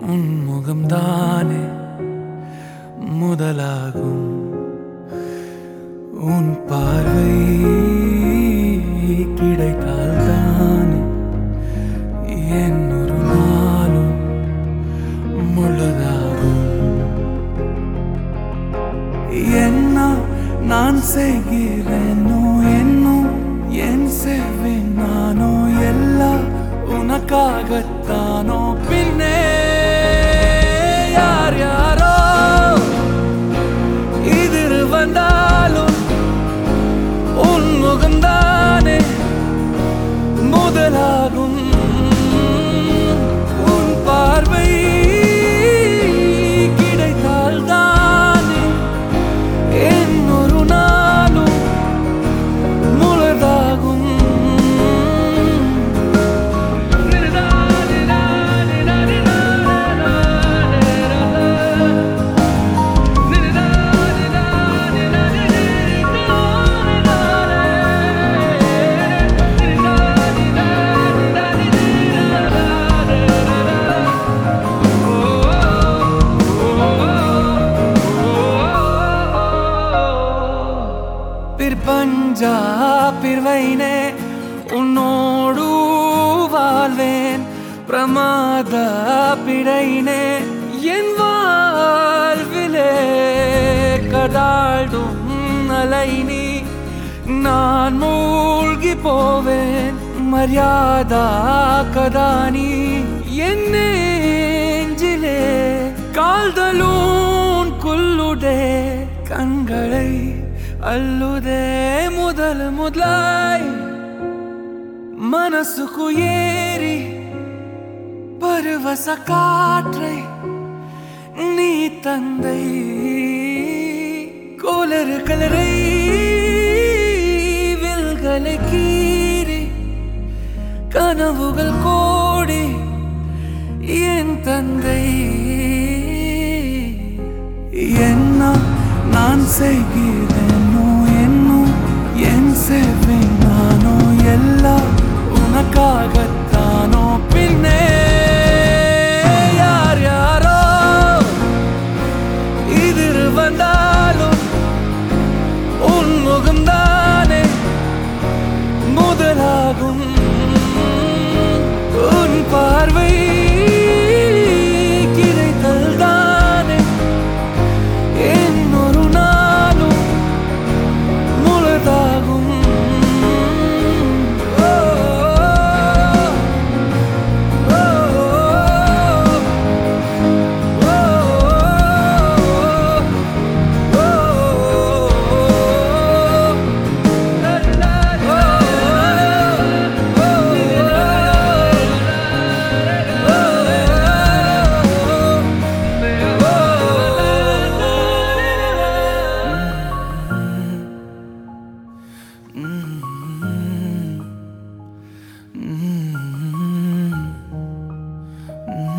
உன் முகம்தானே முதலாகும் உன் பார்வை கிடைத்தால் தானே என் ஒரு நாளும் முழுதாகும் என்ன நான் செய்கிறேனோ என்னும் என் செய்வேன் நானோ எல்லாம் உனக்காகத்தானோ பின்னே யார் யாரோ எதிர் வந்தாலும் உன் முகம்தானே முதலாகும் உன் பார்வை கிடைத்தால் தானே என் ஒரு நாளும் முழுதாகும் பிற்பஞ்சா பிறவைனே உன்னோடு வாழ்வேன் பிரமாத பிழைனே என் வாழ்விலே கடாடும் அலை நீ நான் மூழ்கி போவேன் மரியாதா கதானி என் நெஞ்சிலே கால்தலூன் குல்லுடே கண்களை அல்லுதே முதல் முதலாய் மனசுக்கு ஏறி பருவச காற்றை நீ தந்தை கோலரு கலரை வில்களை கீறி கனவுகள் கோடி என் தந்தை என்ன நான் செய்கிறேனோ என்னும் என் செய்வேன் நானோ எல்லாம் உனக்காகத்தானோ பின்னே யார் யாரோ எதிர் வந்தாலும் உன் முகம்தானே முதலாகும் உன் பார்வை கிடைத்தல் தானே என் ஒரு நாளும் முழுதாகும் ஓ, ஓ, Mm-hmm.